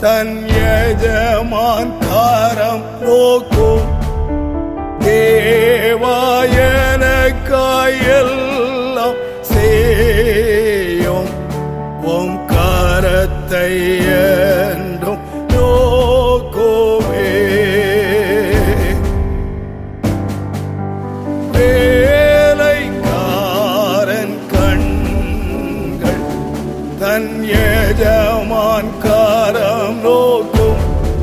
தன் எஜமான் காரம் நோக்கும் தேவாயனக்காயெல்லாம் செய்யும் உம் கரத்தை என்றும் நோக்குவே வேலைக்காரன் கண்கள் தன் எஜமான் காரம் நோக்கும்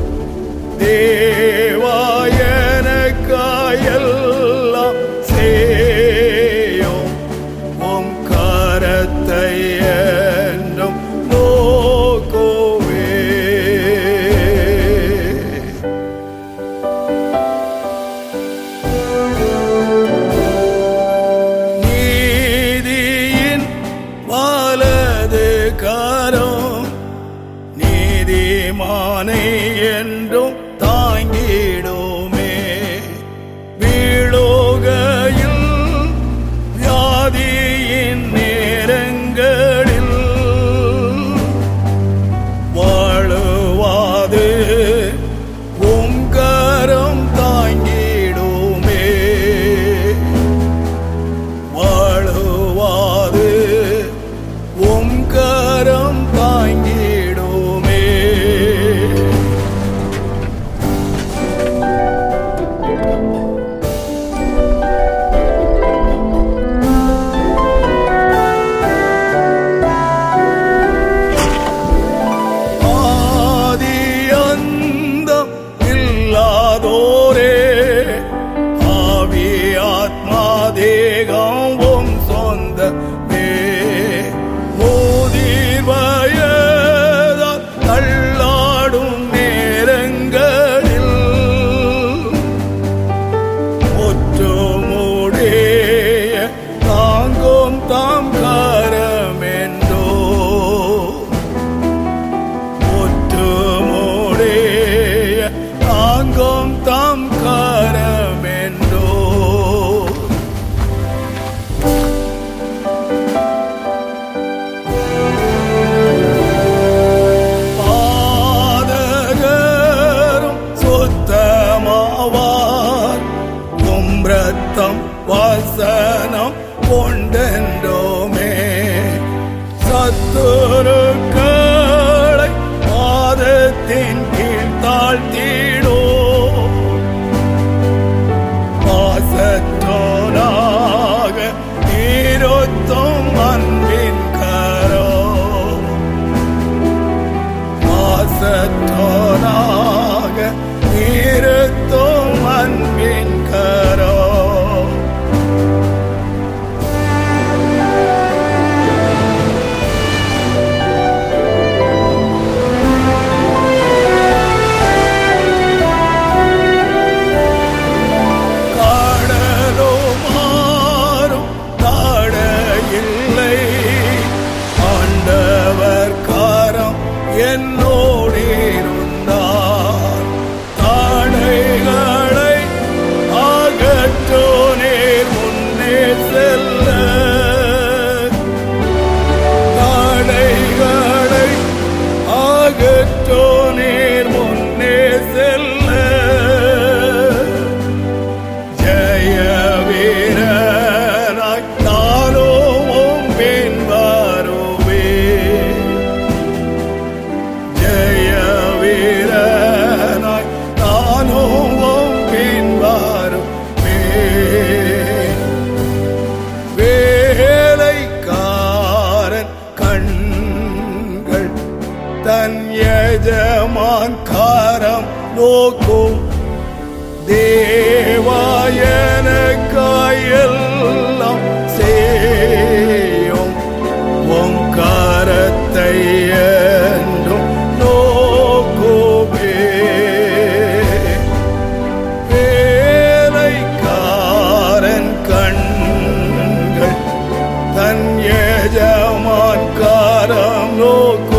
தேவாயனக்காயெல்லாம் செய்யும் உம் கரத்தை என்றும் நோக்குவே நீதியின் வலது கரம் நீதிமானை என்றும் தாங்கிடுமே வீழுகையில் வியாதியின் நேரங்களில் வாழுவாது உம் கரம் தாங்கிடுமே வாழுவாது உம் கரம் தாங்கிடுமே ஆதி அந்தம் இல்லாதோரே ஆவி ஆத்மா தேகம் உம் சொந்தமே மோதிர் வயதால் தள்ளாடும் நேரங்களில் ஒற்றுமுடைய தாங்கும் தாம் கரமென்றோ ஒற்றுமுடைய தாங்கும் தாம் கரமென்றோ பாதகரும் சுத்தமாவார் உம் ரத்தம் வாசனம் கொண்டென்றோமே சத்துருக்களை பாதத்தின் கீழ் தாழ்த்திடோ பாசற்றோனாக இருத்தும் அன்பின் கரோ பாசற்றோனாக இருத்தும் அன்பின் கரோ காடலோ மாறும் தாட இல்லை ஆண்டவர் காரம் என்னோடு இருந்தார் தாடைகளை அகற்றோ நேர் முன்னே செல்ல தாடைகளை அகற்றோ நேர் முன்னே செல்ல ஜெய வீரனாய் நானும் பின் வருவே ஜெய வீரனாய் நானும் பின் வருவே வேலைக்காரன் கண்கள் தன் எஜமான் காரம் நோக்கும் தேவாயனக்காயெல்லாம் செய்யும் உம் கரத்தை என்றும் நோக்குவே வேலைக்காரன் கண்கள் தன் எஜமான் காரம் நோக்கும்